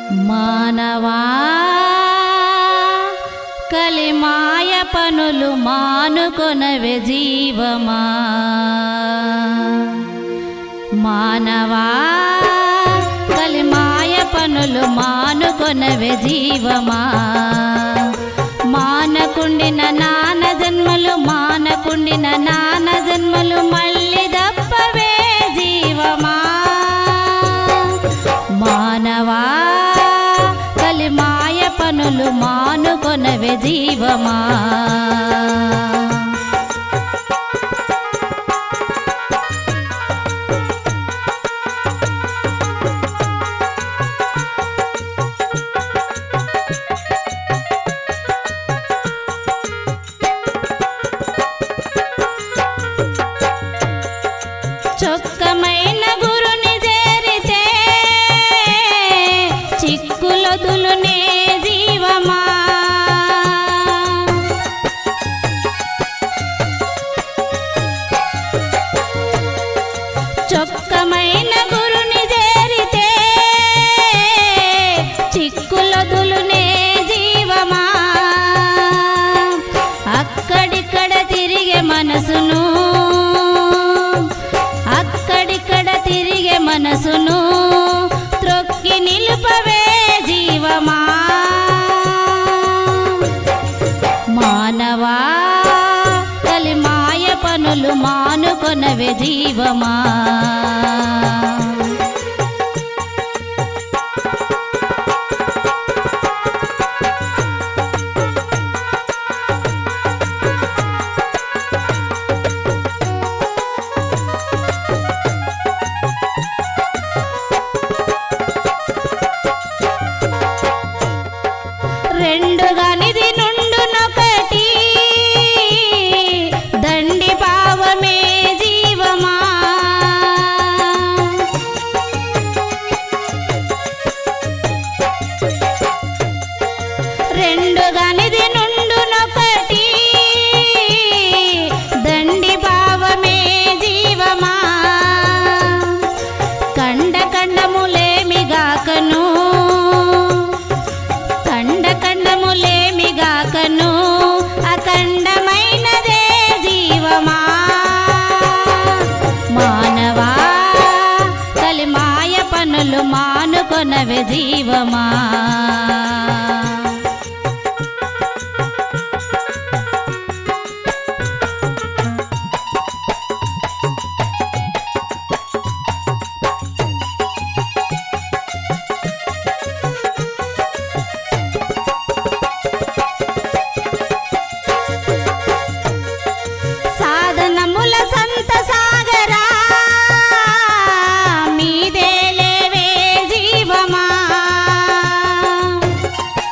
మానవా కలిమాయ పనులు మానుకొనవే జీవమా మానవా కలిమాయ పనులు మానుకొనవే జీవమా మానకుండిన నాన్న జన్మలు మానకుండిన నాన్న జన్మలు మళ్ళీ దప్పవే జీవమా మానవా కలిమాయ పనులు మానుకొనవే జీవమా చొక్కమైన గురుని చేరితే చిక్కులొదులునే జీవమా చొక్కమైన గురుని చేరితే చిక్కులొదులునే జీవమా అక్కడిక్కడ తిరిగే మనసును అక్కడిక్కడ తిరిగే మనసును త్రొక్కి నిలుపవే జీవమా మానవా కలిమాయ పనులు మానుకొనవే జీవమా రెండుగా నిధి నుండునొకటి దండి పావమే జీవమా రెండుగా నిధి నుండునొకటి దండి పావమే జీవమా కండ కండములేమిగాకను కండ కండములేమిగాకను అఖండమైనదే జీవమా మానవా కలిమాయ పనులు మానుకొనవే జీవమా సాధనముల సంత సాగరా మీదే లేవే జీవమా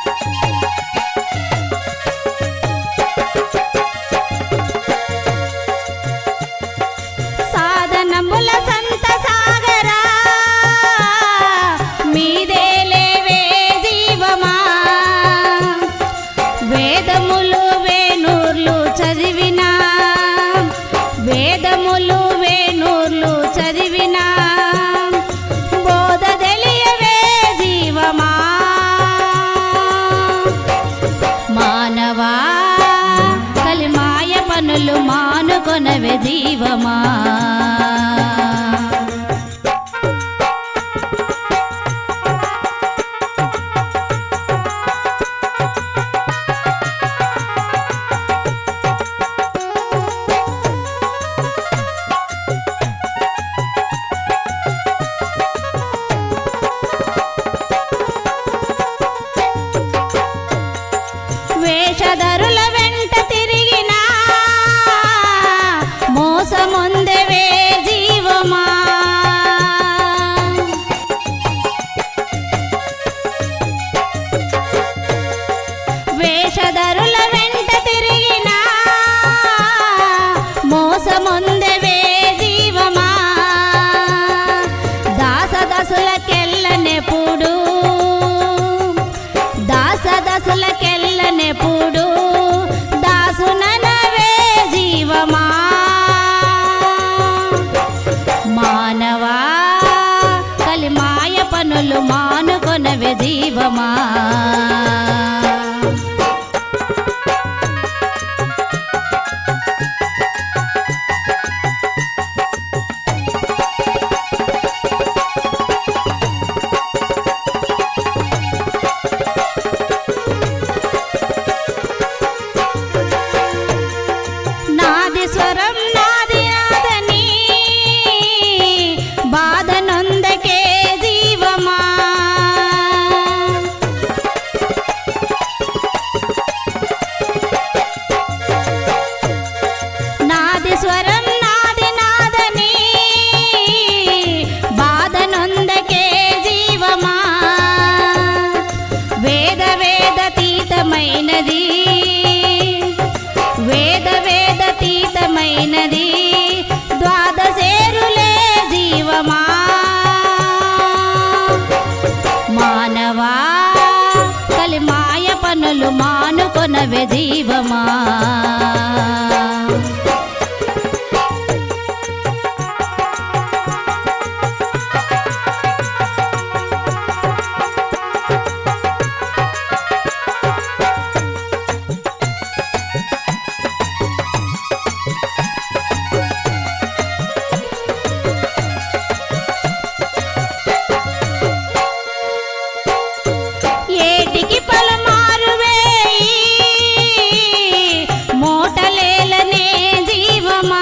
పనులు మానుకొనవే జీవమా నాది స్వరం నాది నాదని బాధ నొందకే జీవమా నాది స్వరం నాది నాదని బాధ నొందకే జీవమా వేద వేదతీతమైనది వేద వేదతీతమైనది ద్వాదశేరులే జీవమా మానవా కలిమాయ పనులు మానుకొనవే జీవమా ఏటికి పలమారు వేయి మోటలేలనే జీవమా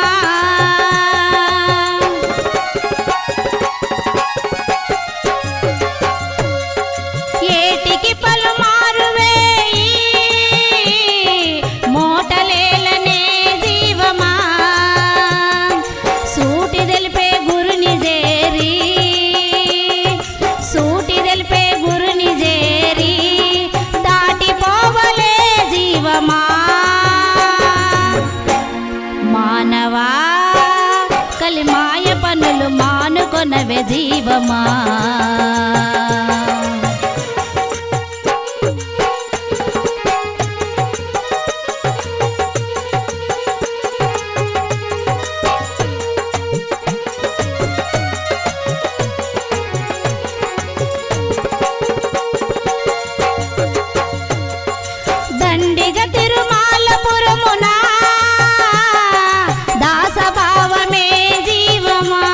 ఏటికి పలుమారు వేయి మోటలేలనే జీవమా సూటి తెలిపే గురుని చేరి సూటి తెలిపే గురుని చేరి దాటిపోవలే జీవమా మానవా కలిమాయ పనులు మానుకొనవే జీవమా దండిగ తిరుమాలపురమున దాసభావమే జీవమా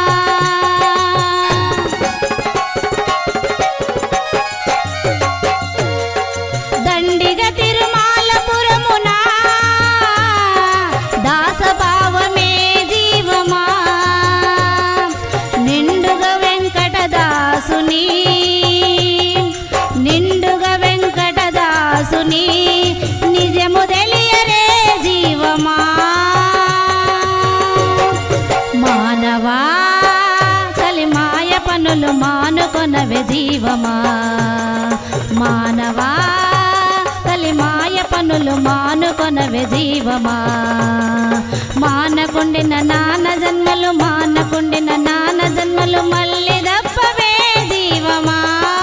దండిగ తిరుమాలపురమున దాసభావమే జీవమా నిండుగ వెంకటదాసుని నిండుగ వెంకటదాసుని నిజము తెలియరే జీవమా మానవా కలిమాయ పనులు మానుకొనవే జీవమా మానవా కలిమాయ పనులు మానుకొనవే జీవమా మానకుండిన నాన్న జన్మలు మానకుండిన నాన్న జన్మలు మళ్ళీ దప్పవే జీవమా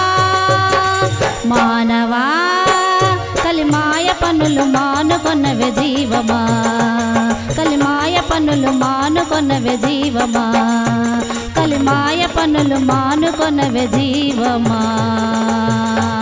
మానవా కలిమాయ పనులు మానుకొన్నవే జీవమా కలిమాయ పనులు మానుకొన్నవే జీవమా కలిమాయ పనులు మానుకొన్నవే జీవమా